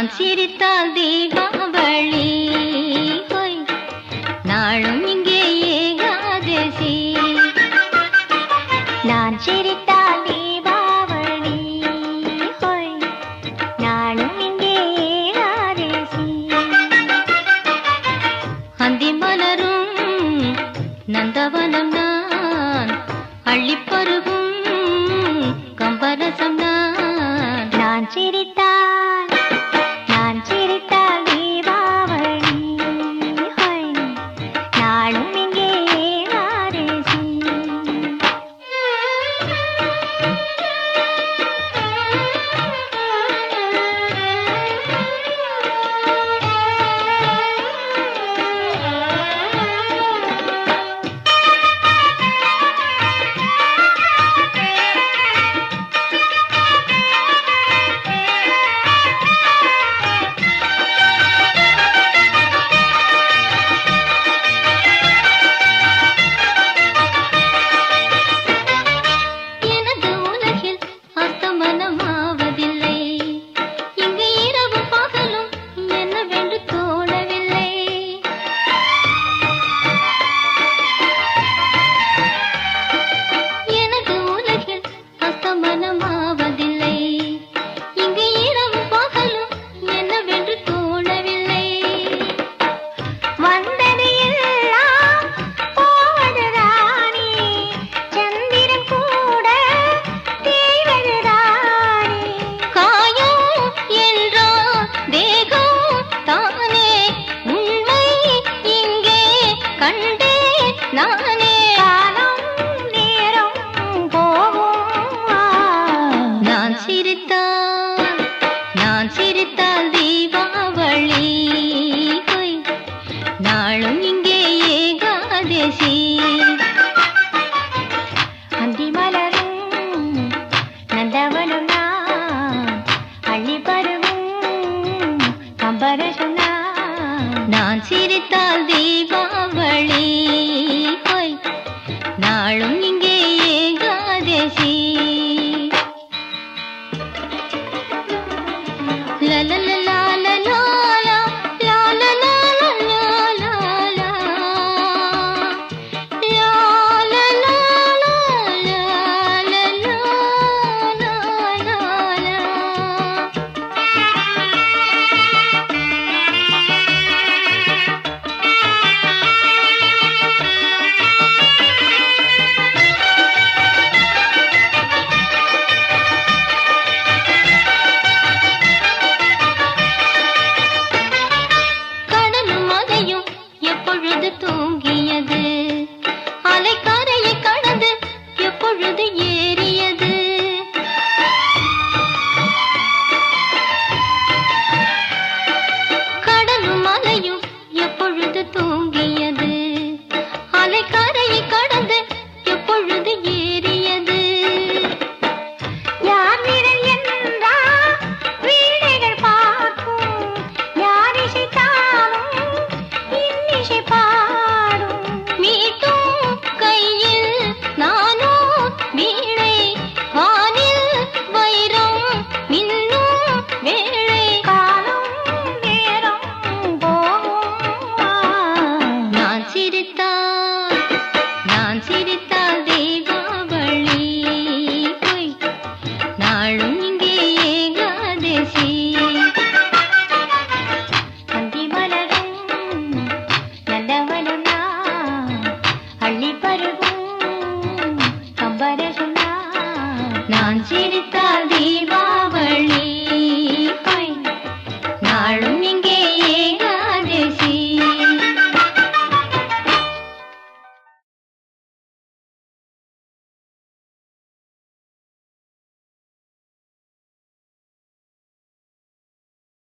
நான் சிரித்தால் தீபாவளி ஹொய். நாளும் இங்கே ஏகாதசி நான் சிரித்தால் தீபாவளி ஹோய் நாளும் இங்கே ஏகாதசி அந்தி மலரும் நந்தவனம் நான் அள்ளிப்பருகும் கம்பரசம் நான் நான் சிரித்தால் நான் சிரித்தால் தீபாவளி ஹோய் நாளும் இங்கே ஏகாதசி எனது உலகில் அஸ்தமனமாவதில்லை இங்கு இரவு பகலும் என்னவென்று தோணவில்லை எனது உலகில் அஸ்தமனமாவதில்லை இங்கு இரவு பகலும் என்னவென்று தோணவில்லை வந்தது எல்லாம் போவது ராணி சந்திரன் கூட தேய்வது ராணி காயம் என்றால் தேகம் தானே உண்மை இங்கே கண்டே நானே காலம் நேரம் போகும் நான் சிரித்தால் நான் சிரித்தால் தீபாவளி ஹொய். நாளும் இங்கே ஏகாதசி அந்தி மலரும் நந்தவனம் நான் அள்ளி பருவும் கம்பரசம் நான் நான் சிரித்தால் தீபாவளி ஹொய். நாளும் இங்கே ஏகாதசி கடலும் அலையும் எப்பொழுது தூங்கியது அலைக்கரையை கடந்து எப்பொழுது ஏறியது கடலும் அலையும் எப்பொழுது தூங்கியது அலைக்கரையை கடந்து எப்பொழுது ஏறியது யார் விரல் என்றா வீணைகள் பார்க்கும் யார் இசைத்தாலும் இன்னிசை பாடும் மீட்டும் கையில் நானோ வீணை வானில் வைரம் மின்னும் வேளை காலம் நேரம் போகும் நான் சிரித்தால்